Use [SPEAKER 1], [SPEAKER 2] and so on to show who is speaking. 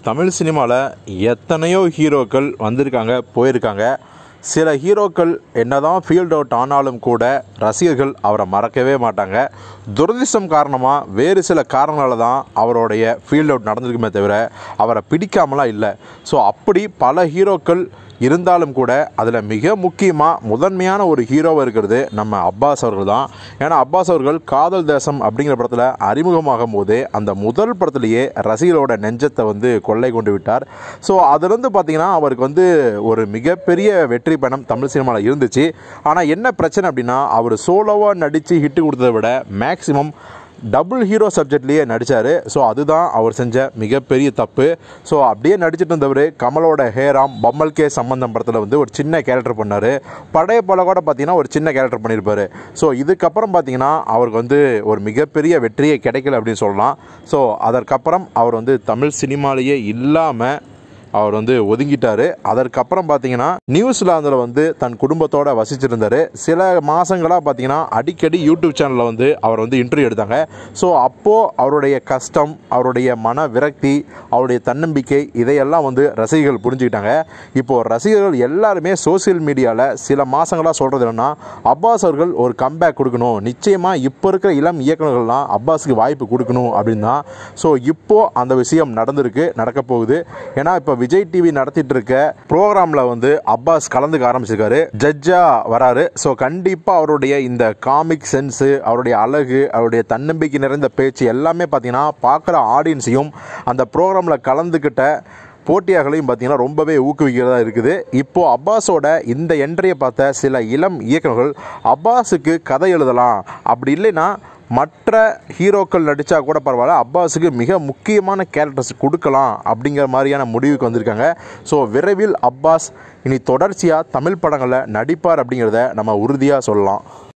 [SPEAKER 1] தமிழ் சினிமாவில் எத்தனையோ ஹீரோக்கள் வந்திருக்காங்க போயிருக்காங்க சில ஹீரோக்கள் என்னதான் ஃபீல்ட் அவுட் ஆனாலும் கூட ரசிகர்கள் அவரை மறக்கவே மாட்டாங்க துரதிர்ஷ்டம் காரணமாக வேறு சில காரணங்களால தான் அவருடைய ஃபீல்ட் அவுட் நடந்திருக்குமே தவிர அவரை பிடிக்காமலாம் இல்லை ஸோ அப்படி பல ஹீரோக்கள் இருந்தாலும் கூட அதில் மிக முக்கியமாக முதன்மையான ஒரு ஹீரோவாக இருக்கிறது நம்ம அப்பாஸ் அவர்கள் தான் ஏன்னா அப்பாஸ் அவர்கள் காதல் தேசம் அப்படிங்கிற படத்தில் அறிமுகமாகும் போதே அந்த முதல் படத்துலேயே ரசிகர்களோட நெஞ்சத்தை வந்து கொள்ளை கொண்டு விட்டார் ஸோ அதுலேருந்து பார்த்தீங்கன்னா அவருக்கு வந்து ஒரு மிகப்பெரிய வெற்றி பயணம் தமிழ் சினிமாவில் இருந்துச்சு ஆனால் என்ன பிரச்சனை அப்படின்னா அவர் சோலோவாக நடித்து ஹிட்டு கொடுத்ததை விட மேக்ஸிமம் டபுள் ஹீரோ சப்ஜெக்ட்லேயே நடித்தார் ஸோ அதுதான் அவர் செஞ்ச மிகப்பெரிய தப்பு ஸோ அப்படியே நடிச்சிட்டு இருந்தவர் கமலோட ஹேராம் பம்மல் கே சம்பந்தம் படத்தில் வந்து ஒரு சின்ன கேரக்டர் பண்ணார் பழைய போல கூட பார்த்தீங்கன்னா ஒரு சின்ன கேரக்டர் பண்ணியிருப்பார் ஸோ இதுக்கப்புறம் பார்த்தீங்கன்னா அவருக்கு வந்து ஒரு மிகப்பெரிய வெற்றியே கிடைக்கல அப்படின்னு சொல்லலாம் ஸோ அதற்கப்புறம் அவர் வந்து தமிழ் சினிமாலேயே இல்லாமல் அவர் வந்து ஒதுங்கிட்டாரு அதற்கப்புறம் பார்த்தீங்கன்னா நியூசிலாந்தில் வந்து தன் குடும்பத்தோட வசிச்சிருந்தாரு சில மாதங்களாக பார்த்தீங்கன்னா அடிக்கடி யூடியூப் சேனலில் வந்து அவர் வந்து இன்டர்வியூ எடுத்தாங்க ஸோ அப்போது அவருடைய கஷ்டம் அவருடைய மன விரக்தி அவருடைய தன்னம்பிக்கை இதையெல்லாம் வந்து ரசிகர்கள் புரிஞ்சுக்கிட்டாங்க இப்போது ரசிகர்கள் எல்லாருமே சோசியல் மீடியாவில் சில மாதங்களாக சொல்கிறது என்னன்னா அப்பாஸ் அவர்கள் ஒரு கம்பேக் கொடுக்கணும் நிச்சயமாக இப்போ இருக்கிற இளம் இயக்குநர்கள்லாம் அப்பாஸுக்கு வாய்ப்பு கொடுக்கணும் அப்படின்னு தான் ஸோ இப்போது அந்த விஷயம் நடந்திருக்கு நடக்க போகுது ஏன்னா இப்போ விஜய் டிவி நடத்திட்டு இருக்க ப்ரோக்ராமில் வந்து அப்பாஸ் கலந்துக்க ஆரம்பிச்சிருக்காரு ஜட்ஜா வராரு ஸோ கண்டிப்பாக அவருடைய இந்த காமிக் சென்ஸு அவருடைய அழகு அவருடைய தன்னம்பிக்கை நிறைந்த பேச்சு எல்லாமே பார்த்தீங்கன்னா பார்க்குற ஆடியன்ஸையும் அந்த ப்ரோக்ராமில் கலந்துக்கிட்ட போட்டியாகலையும் பார்த்தீங்கன்னா ரொம்பவே ஊக்குவிக்கிறதா இருக்குது இப்போது அப்பாஸோட இந்த என்ட்ரியை பார்த்த சில இளம் இயக்குநர்கள் அப்பாஸுக்கு கதை எழுதலாம் அப்படி இல்லைன்னா மற்ற ஹீரோக்கள் நடித்தா கூட பரவாயில்ல அப்பாஸுக்கு மிக முக்கியமான கேரக்டர்ஸ் கொடுக்கலாம் அப்படிங்கிற மாதிரியான முடிவுக்கு வந்திருக்காங்க ஸோ விரைவில் அப்பாஸ் இனி தொடர்ச்சியாக தமிழ் படங்களில் நடிப்பார் அப்படிங்கிறத நம்ம உறுதியாக சொல்லலாம்